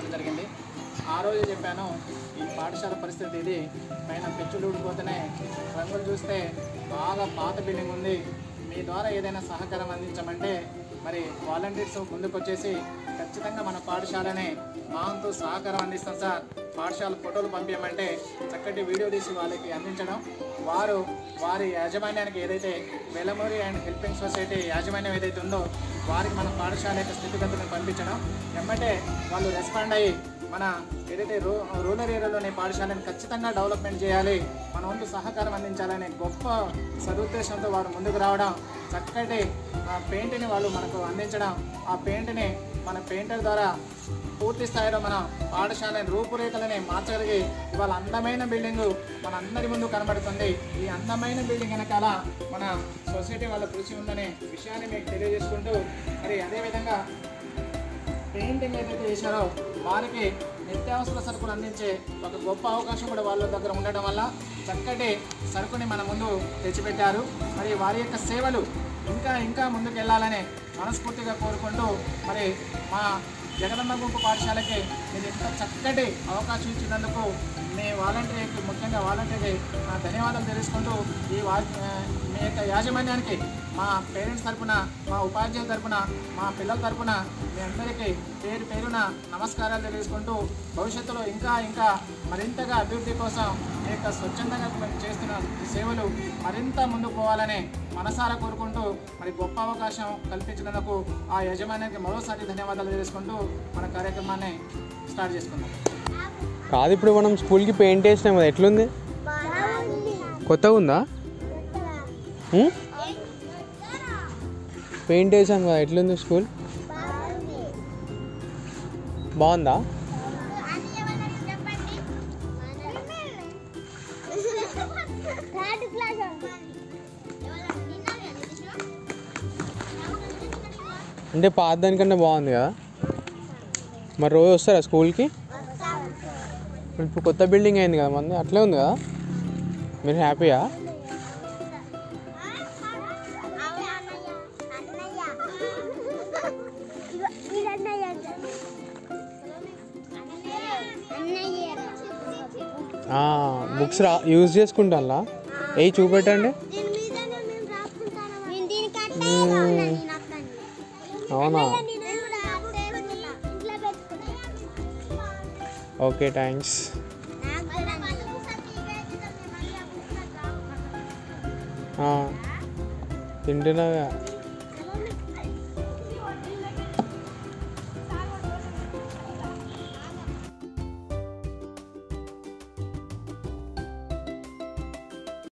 చేయడం జరిగింది ఆ రోజు చెప్పాను ఈ పాఠశాల పరిస్థితి ఇది పైన పెచ్చులు ఊడిపోతేనే రంగులు చూస్తే బాగా పాత బిల్డింగ్ ఉంది మీ ద్వారా ఏదైనా సహకారం అందించమంటే మరి వాలంటీర్స్ ముందుకు వచ్చేసి ఖచ్చితంగా మన పాఠశాలని మా వంతు సహకారం అందిస్తాం సార్ పాఠశాల ఫోటోలు పంపించమంటే చక్కటి వీడియో తీసి వాళ్ళకి అందించడం వారు వారి యాజమాన్యానికి ఏదైతే వెలమూరి అండ్ హెల్పింగ్ సొసైటీ యాజమాన్యం ఏదైతే ఉందో వారికి మన పాఠశాల యొక్క స్థితిగతులను పంపించడం ఎమ్మటే వాళ్ళు రెస్పాండ్ అయ్యి మన ఏదైతే రూ రూరల్ ఏరియాలోని పాఠశాలను ఖచ్చితంగా డెవలప్మెంట్ చేయాలి మన వంతు సహకారం అందించాలనే గొప్ప సదుద్దేశంతో వారు ముందుకు రావడం చక్కటి ఆ, పెయింట్ని వాళ్ళు మనకు అందించడం ఆ పెయింట్ని మన పెయింటర్ ద్వారా పూర్తి స్థాయిలో మన పాఠశాల రూపురేఖలని మార్చగలిగి ఇవాళ అందమైన బిల్డింగు మన అందరి ముందు కనబడుతుంది ఈ అందమైన బిల్డింగ్ వెనకాల మన సొసైటీ వాళ్ళ కృషి ఉందనే విషయాన్ని మీకు తెలియజేసుకుంటూ మరి అదేవిధంగా పెయింటింగ్ ఏదైతే చేశారో వారికి నిత్యావసర సరుకులు అందించే ఒక గొప్ప అవకాశం కూడా వాళ్ళ దగ్గర ఉండడం వల్ల చక్కటి సరుకుని మన ముందు తెచ్చిపెట్టారు మరి వారి యొక్క సేవలు ఇంకా ఇంకా ముందుకు వెళ్ళాలని మనస్ఫూర్తిగా కోరుకుంటూ మరి మా జగదమ్మ గుంపు పాఠశాలకి మీరు ఇంత చక్కటి అవకాశం ఇచ్చినందుకు మీ వాలంటీర్కి ముఖ్యంగా వాలంటీర్కి నా ధన్యవాదాలు తెలుసుకుంటూ ఈ వా మీ యొక్క యాజమాన్యానికి మా పేరెంట్స్ తరపున మా ఉపాధ్యాయుల తరపున మా పిల్లల తరపున మీ అందరికీ పేరు పేరున నమస్కారాలు తెలియజేసుకుంటూ భవిష్యత్తులో ఇంకా ఇంకా మరింతగా అభివృద్ధి కోసం మీ యొక్క స్వచ్ఛందంగా మేము చేస్తున్న ఈ సేవలు మరింత ముందుకు పోవాలని మనసారా కోరుకుంటూ మరి గొప్ప అవకాశం కల్పించినందుకు ఆ యజమానికి మరోసారి ధన్యవాదాలు తెలుసుకుంటూ మన కార్యక్రమాన్ని స్టార్ట్ చేసుకుందాం కాదు ఇప్పుడు మనం స్కూల్కి పెయింట్ వేసినాం కదా ఎట్లుంది కొత్తగా ఉందా ఉం? పెయింట్ వేసాం కదా ఎట్లుంది స్కూల్ బాగుందా థర్డ్ క్లాస్ అంటే పాత దానికన్నా బాగుంది కదా మరి రోజు వస్తారా స్కూల్కి ఇప్పుడు కొత్త బిల్డింగ్ అయింది కదా మంది అట్లే ఉంది కదా మీరు హ్యాపీయా బుక్స్ రా యూజ్ చేసుకుంటారా ఏ చూపెట్టండి అవునా ఓకే థ్యాంక్స్ తింటున్నాగా